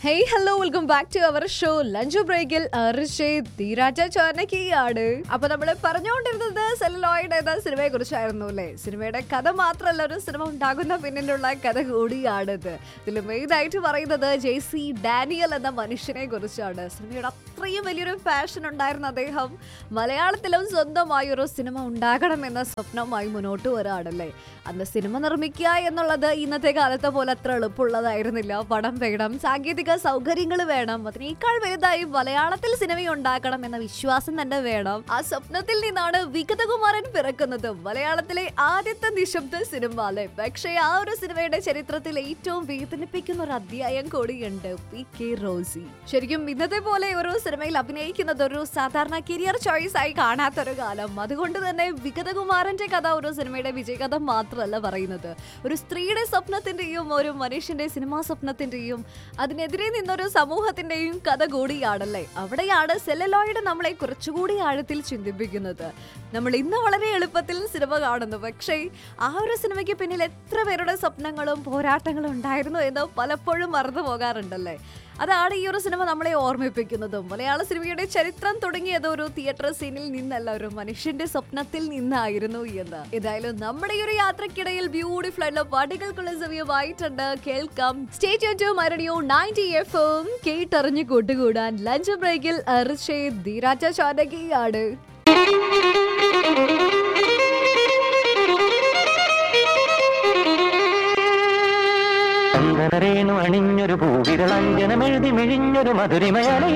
hey hello welcome back to our show lunch ബ്രേക്കിൽ ധീരാജ ചോനക്കിയാണ് അപ്പൊ നമ്മൾ പറഞ്ഞുകൊണ്ടിരുന്നത് സെല്ലോയിഡ് എന്ന സിനിമയെ കുറിച്ചായിരുന്നു അല്ലേ സിനിമയുടെ കഥ മാത്രമല്ല ഒരു സിനിമ ഉണ്ടാകുന്ന പിന്നിലുള്ള കഥ കൂടിയാണിത് ഇതിൽ മെയിൻ ആയിട്ട് പറയുന്നത് ജെ സി ഡാനിയൽ എന്ന മനുഷ്യനെ കുറിച്ചാണ് സിനിമയുടെ അത്രയും വലിയൊരു പാഷൻ ഉണ്ടായിരുന്ന അദ്ദേഹം മലയാളത്തിലും സ്വന്തമായി ഒരു സിനിമ ഉണ്ടാകണമെന്ന സ്വപ്നമായി മുന്നോട്ട് വരാണല്ലേ അന്ന് സിനിമ നിർമ്മിക്കുക എന്നുള്ളത് ഇന്നത്തെ കാലത്തെ പോലെ അത്ര എളുപ്പമുള്ളതായിരുന്നില്ല പണം വേണം സാങ്കേതിക സൗകര്യങ്ങൾ വേണം അതിനേക്കാൾ വലുതായി മലയാളത്തിൽ സിനിമ ഉണ്ടാക്കണം എന്ന വിശ്വാസം തന്നെ വേണം ആ സ്വപ്നത്തിൽ നിന്നാണ് വിഗതകുമാരൻ പിറക്കുന്നത് മലയാളത്തിലെ ആദ്യത്തെ നിശബ്ദ സിനിമ അല്ലെ പക്ഷേ ആ ഒരു സിനിമയുടെ ചരിത്രത്തിൽ ഏറ്റവും വേദനിപ്പിക്കുന്ന ഒരു അധ്യായം കൂടിയുണ്ട് പി കെ റോസി ശരിക്കും ഇന്നത്തെ പോലെ ഒരു സിനിമയിൽ അഭിനയിക്കുന്നത് ഒരു സാധാരണ കരിയർ ചോയ്സ് ആയി കാണാത്തൊരു കാലം അതുകൊണ്ട് തന്നെ വിഗതകുമാരന്റെ കഥ ഒരു സിനിമയുടെ വിജയകഥ മാത്രമല്ല പറയുന്നത് ഒരു സ്ത്രീയുടെ സ്വപ്നത്തിന്റെയും ഒരു മനുഷ്യന്റെ സിനിമാ സ്വപ്നത്തിന്റെയും അതിനെതിരെ നിന്നൊരു സമൂഹത്തിന്റെയും കഥ കൂടിയാണല്ലേ അവിടെയാണ് സെലലോയിഡ് നമ്മളെ കുറച്ചുകൂടി ആഴത്തിൽ ചിന്തിപ്പിക്കുന്നത് നമ്മൾ ഇന്ന് വളരെ എളുപ്പത്തിൽ സിനിമ കാണുന്നു പക്ഷേ ആ ഒരു സിനിമയ്ക്ക് പിന്നിൽ എത്ര പേരുടെ സ്വപ്നങ്ങളും പോരാട്ടങ്ങളും ഉണ്ടായിരുന്നു എന്ന് പലപ്പോഴും മറന്നു പോകാറുണ്ടല്ലേ അതാണ് ഈ ഒരു സിനിമ നമ്മളെ ഓർമ്മിപ്പിക്കുന്നതും മലയാള സിനിമയുടെ ചരിത്രം തുടങ്ങിയത് ഒരു തിയേറ്റർ സീനിൽ നിന്നല്ല ഒരു മനുഷ്യന്റെ സ്വപ്നത്തിൽ നിന്നായിരുന്നു എന്ന് ഏതായാലും നമ്മുടെ ഈ ഒരു യാത്രക്കിടയിൽ ബ്യൂട്ടിഫുൾ ആയിട്ടുള്ള പാട്ടുകൾക്കുള്ള സമയമായിട്ടുണ്ട് കേൾക്കാം സ്റ്റേറ്റ് ടു മരടിയോ നയൻറ്റി എഫ് എം കേട്ടറിഞ്ഞ് കൂട്ടുകൂടാൻ ലഞ്ച് ബ്രേക്കിൽ അർഷേ ധീരാജ ചാനകിയാണ് ചന്ദനരേണു അണിഞ്ഞൊരു പൂവിരളഞ്ജനമെഴുതി മിഴിഞ്ഞൊരു മധുരിമയാളി